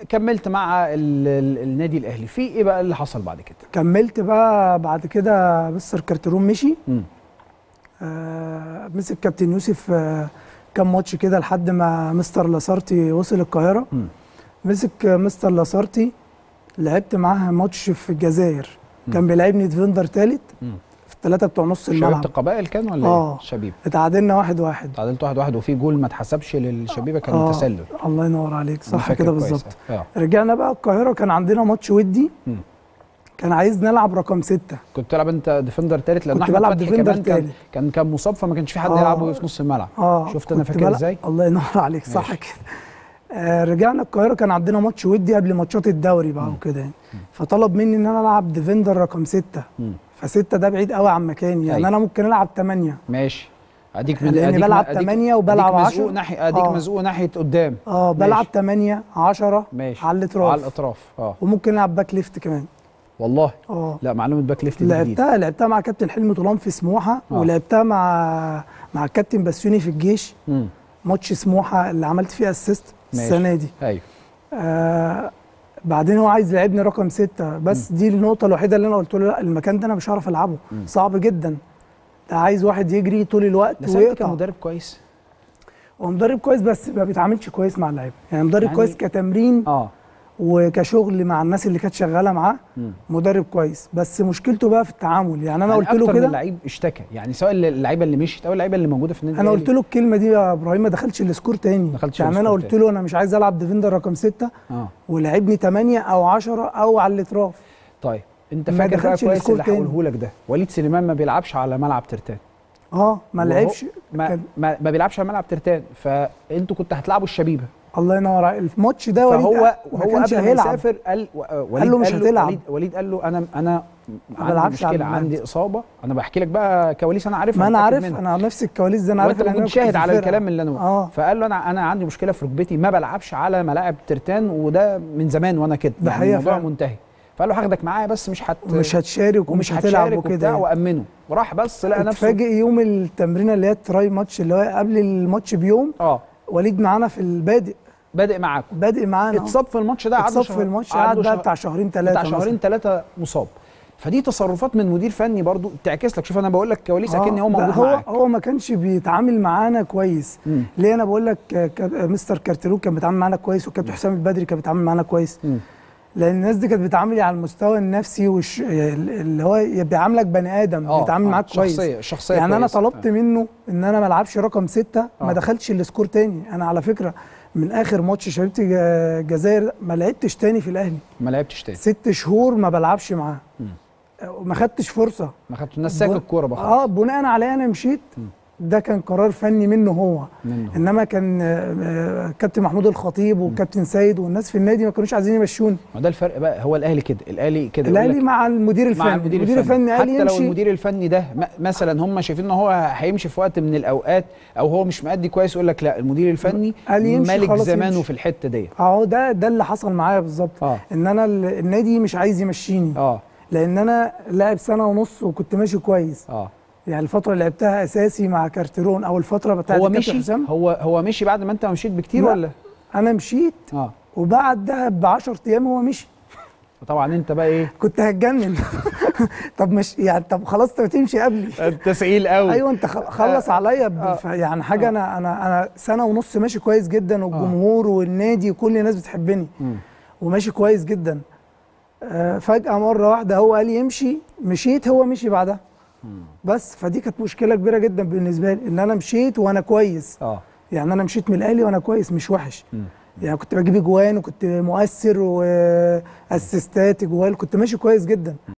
كملت مع ال ال النادي الاهلي في ايه بقى اللي حصل بعد كده كملت بقى بعد كده مستر كارترون مشي مم. آه مسك كابتن يوسف آه كام ماتش كده لحد ما مستر لاسارتي وصل القاهره مم. مسك آه، مستر لاسارتي لعبت معاه ماتش في الجزائر كان بيلعبني ديفندر ثالث مم. في الثلاثه بتوع نص شبيبه الملعب القبائل كان ولا آه. ايه شبيبه اتعادلنا واحد واحد تعادلت واحد واحد وفي جول ما اتحسبش للشبيبه كان آه، تسلل الله ينور عليك أنا صح فاكر كده كويس. بالظبط اه رجعنا بقى القاهره كان عندنا ماتش ودي مم. كان عايز نلعب رقم ستة كنت بتلعب انت ديفندر ثالث لان كنت احمد بلعب فتحي ديفندر كمان كان تالت. كان كان مصاب فما كانش في حد آه. يلعبه في نص الملعب اه شفت انا كنت فاكر بلعب- ازاي الله ينور عليك صح ماشي. كده آه رجعنا القاهره كان عندنا ماتش ودي قبل ماتشات الدوري بقى وكده يعني فطلب مني ان انا العب ديفندر رقم ستة مم. فستة ده بعيد قوي عن مكاني يعني أيوة. انا ممكن العب ثمانية ماشي اديك لأني أديك بلعب أديك- تمانية وبلعب أديك عشرة. مزقوق ناحيه اديك آه. مزقوق ناحيه قدام اه بلعب ماشي. 8 10 ماشي على الاطراف على الاطراف اه وممكن العب باك ليفت كمان والله اه لا معلومه باك ليفت دي جديدة. لعبتها لعبتها مع كابتن حلمي طولان في سموحه آه. ولعبتها مع مع الكابتن بسيوني في الجيش مم. ماتش سموحه اللي عملت فيه اسيست ماشي. السنه دي ايوه آه بعدين هو عايز يلعبني رقم ستة بس دي النقطة الوحيدة اللي أنا قلت له لا المكان ده أنا مش هعرف ألعبه مم. صعب جدا ده عايز واحد يجري طول الوقت بس انت ويقطع كمدرب كويس هو مدرب كويس بس ما بيتعاملش كويس مع اللعيبة يعني مدرب يعني- كويس كتمرين اه وكشغل مع الناس اللي كانت شغالة معاه مم. مدرب كويس بس مشكلته بقى في التعامل يعني أنا يعني قلت له أكتر من كده لعيب اشتكى يعني سواء اللعيبه اللي مشيت او اللعيبه اللي موجوده في النادي انا الأهلي. قلت له الكلمه دي يا ابراهيم ما دخلش السكور تاني دخلتش يعني انا السكور قلت تاني. له انا مش عايز العب ديفندر رقم ستة اه ولعبني 8 او 10 او على الاطراف طيب انت ما فاكر بقى دخلش كويس السكور اللي تاني. هقوله لك ده وليد سليمان ما بيلعبش على ملعب ترتان اه ما وهو- لعبش ما, كان- ما, ما بيلعبش على ملعب ترتان فانتوا كنتوا هتلعبوا الشبيبه الله ينور عليك الماتش ده وليد فهو ما هو كانش قبل ما هيلعب يسافر قال و- وليد له مش هتلعب. وليد, وليد قال له انا انا ما عندي بلعبش على مشكله الملعب. عندي اصابه انا بحكي لك بقى كواليس انا عارفها ما انا متأكد عارف منها. انا نفس الكواليس دي انا عارف وانت لأن أنا كنت كنت شاهد في على الفرقة. الكلام اللي انا اه فقال له انا انا عندي مشكله في ركبتي ما بلعبش على ملاعب ترتان وده من زمان وانا كده ده يعني حقيقة الموضوع فعلا. منتهي فقال له هاخدك معايا بس مش هت ومش هتشارك ومش هتلعب هتشارك وكده وبتاع يعني. وامنه وراح بس لقى نفسه اتفاجئ يوم التمرينه اللي هي التراي ماتش اللي هو قبل الماتش بيوم اه وليد معانا في البادئ بادئ معاكم بادئ معانا اتصاب في الماتش ده قعد اتصاب في الماتش قعد بقى بتاع شهرين ثلاثه بتاع شهرين ثلاثه مصاب فدي تصرفات من مدير فني برضو تعكس لك شوف انا بقول لك كواليس اكني هو موجود هو معاك هو ما كانش بيتعامل معانا كويس مم. ليه انا بقول لك آه، كا- مستر كارتلو كان بيتعامل معانا كويس وكابتن حسام البدري كان بيتعامل معانا كويس مم. لان الناس دي كانت بتعامل على المستوى النفسي والش... اللي هو بيعاملك بني ادم اه بيتعامل آه، معاك كويس شخصيه شخصيه يعني انا كويسة. طلبت منه ان انا ما العبش رقم ستة آه. ما دخلش السكور تاني انا على فكره من اخر ماتش شبيبه الج- الجزائر ما لعبتش تاني في الاهلي ما لعبتش تاني ست شهور ما بلعبش معاه وما خدتش فرصه ما خدتش الناس ساك بن- الكوره بقى اه بناء عليه انا مشيت ده كان قرار فني منه هو منه. انما كان آه، آه، كابتن محمود الخطيب وكابتن سيد والناس في النادي ما كانوش عايزين يمشوني ما ده الفرق بقى هو الاهلي كده الاهلي كده يقول الاهلي لك مع المدير الفني مع المدير, المدير الفني قال حتى لو يمشي المدير الفني ده م- مثلا هم شايفين ان هو هيمشي في وقت من الاوقات او هو مش مأدي كويس يقول لك لا المدير الفني قال يمشي مالك خلاص زمانه يمشي. في الحته ديت اهو ده ده اللي حصل معايا بالظبط اه ان انا ال- النادي مش عايز يمشيني اه لان انا لاعب سنه ونص وكنت ماشي كويس اه يعني الفتره اللي لعبتها اساسي مع كارتيرون او الفتره بتاعت هو الكابتن مشي حسام هو هو مشي بعد ما انت مشيت بكتير لا. ولا انا مشيت اه وبعدها ب 10 ايام هو مشي طبعا انت بقى ايه كنت هتجنن طب مش يعني طب خلاص انت بتمشي قبلي التسعيل قوي ايوه انت خل- خلص عليا ب- آه. ف- يعني حاجه انا انا انا سنه ونص ماشي كويس جدا والجمهور والنادي وكل الناس بتحبني مم. وماشي كويس جدا آه، فجاه مره واحده هو قال يمشي مشيت هو مشي بعدها بس فدي كانت مشكله كبيره جدا بالنسبه لي ان انا مشيت وانا كويس اه يعني انا مشيت من الاهلي وانا كويس مش وحش مم. يعني كنت بجيب اجوان وكنت مؤثر واسيستات اجوال كنت ماشي كويس جدا